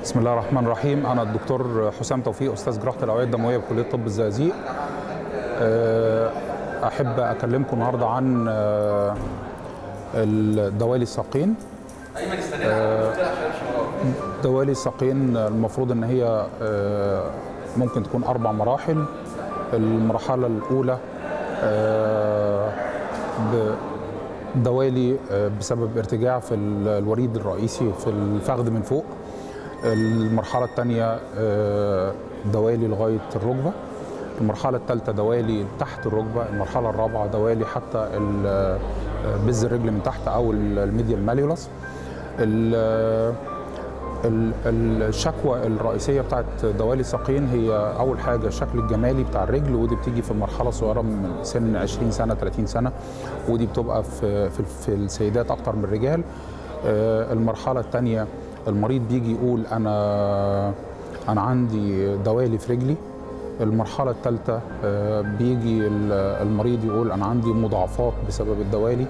بسم الله الرحمن الرحيم انا الدكتور حسام توفيق استاذ جراحه الاوعيه الدمويه بكليه طب الزقازيق أه، احب اكلمكم النهارده عن أه، الدوالي الساقين أه، دوالي الساقين المفروض ان هي أه، ممكن تكون اربع مراحل المرحله الاولى أه، ب- دوالي آه، بسبب ارتجاع في ال- الوريد الرئيسي في الفخذ من فوق المرحلة الثانية دوالي لغاية الركبة المرحلة الثالثة دوالي تحت الركبة المرحلة الرابعة دوالي حتى ال- آه، بز الرجل من تحت أو ال- الميديال ماليولس ال- ال- الشكوى الرئيسيه بتاعت دوالي الساقين هي اول حاجه الشكل الجمالي بتاع الرجل ودي بتيجي في مرحله صغيره من سن 20 سنه 30 سنه ودي بتبقى في في, في السيدات اكتر من الرجال آه، المرحله الثانيه المريض بيجي يقول انا انا عندي دوالي في رجلي المرحله الثالثه بيجي ال- المريض يقول انا عندي مضاعفات بسبب الدوالي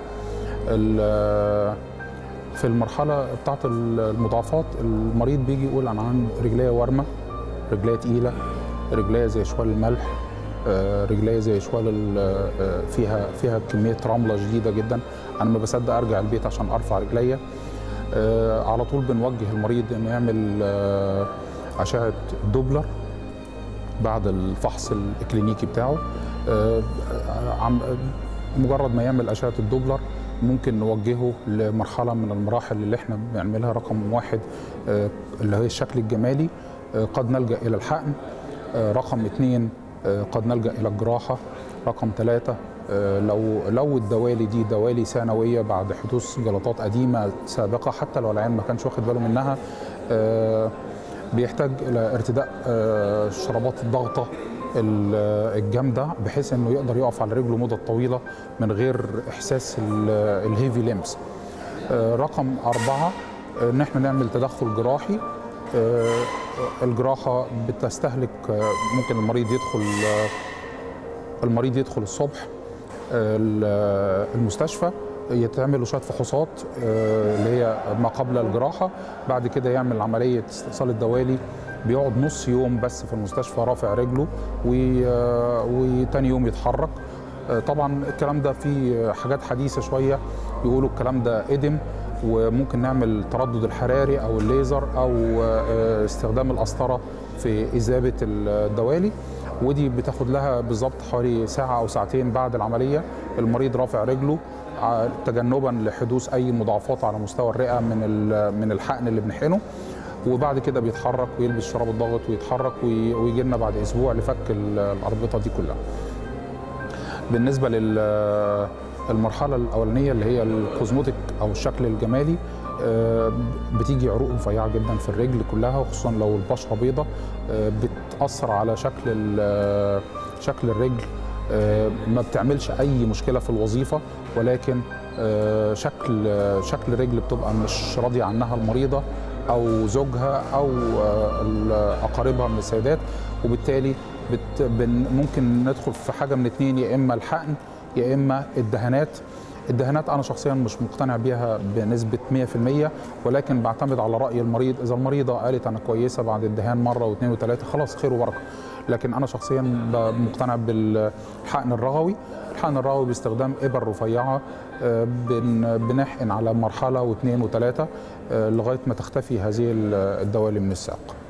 ال- في المرحله بتاعت المضاعفات المريض بيجي يقول انا عندي رجليا ورمه رجليا تقيله رجليا زي شوال الملح آه، رجليا زي شوال ال- آه، فيها فيها كميه رمله شديده جدا انا ما بصدق ارجع البيت عشان ارفع رجليا آه، على طول بنوجه المريض انه يعمل آه، اشعه دوبلر بعد الفحص الكلينيكي بتاعه آه، عم- مجرد ما يعمل اشعه الدوبلر ممكن نوجهه لمرحله من المراحل اللي احنا بنعملها رقم واحد آه، اللي هي الشكل الجمالي آه، قد نلجا الى الحقن آه، رقم اثنين آه، قد نلجا الى الجراحه رقم ثلاثه آه، لو لو الدوالي دي دوالي ثانويه بعد حدوث جلطات قديمه سابقه حتى لو العيان ما كانش واخد باله منها آه، بيحتاج الى ارتداء آه، شرابات الضغطه ال- الجامده بحيث انه يقدر يقف على رجله مده طويله من غير احساس ال- الهيفي ليمز آه، رقم أربعة آه، إن إحنا نعمل تدخل جراحي آه، الجراحة بتستهلك آه، ممكن المريض يدخل آه، المريض يدخل الصبح آه، ال- المستشفى يتعمل له شويه فحوصات آه، اللي هي ما قبل الجراحه بعد كده يعمل عمليه استئصال الدوالي بيقعد نص يوم بس في المستشفى رافع رجله وي- آه، وتاني يوم يتحرك آه، طبعا الكلام ده فيه حاجات حديثه شويه يقولوا الكلام ده ادم وممكن نعمل التردد الحراري او الليزر او آه، استخدام القسطره في اذابه الدوالي ودي بتاخد لها بالظبط حوالي ساعه او ساعتين بعد العمليه المريض رافع رجله ع- تجنبا لحدوث اي مضاعفات على مستوى الرئه من ال- من الحقن اللي بنحقنه وبعد كده بيتحرك ويلبس شراب الضغط ويتحرك وي- ويجي لنا بعد اسبوع لفك ال- الاربطه دي كلها. بالنسبه للمرحله الاولانيه اللي هي الكوزموتيك او الشكل الجمالي آه، بتيجي عروق رفيعه جدا في الرجل كلها وخصوصا لو البشره بيضة آه، بتاثر على شكل ال- شكل الرجل آه، ما بتعملش اي مشكله في الوظيفه ولكن آه، شكل شكل الرجل بتبقى مش راضيه عنها المريضه او زوجها او آه، ال- اقاربها من السيدات وبالتالي بت بن ممكن ندخل في حاجه من اتنين يا اما الحقن يا اما الدهانات الدهانات انا شخصيا مش مقتنع بيها بنسبه 100% ولكن بعتمد على راي المريض اذا المريضه قالت انا كويسه بعد الدهان مره واثنين وثلاثه خلاص خير وبركه لكن انا شخصيا ب- مقتنع بالحقن الرغوي الحقن الرغوي باستخدام ابر رفيعه آه، بن- بنحقن على مرحله واثنين وثلاثه آه، لغايه ما تختفي هذه الدوالي من الساق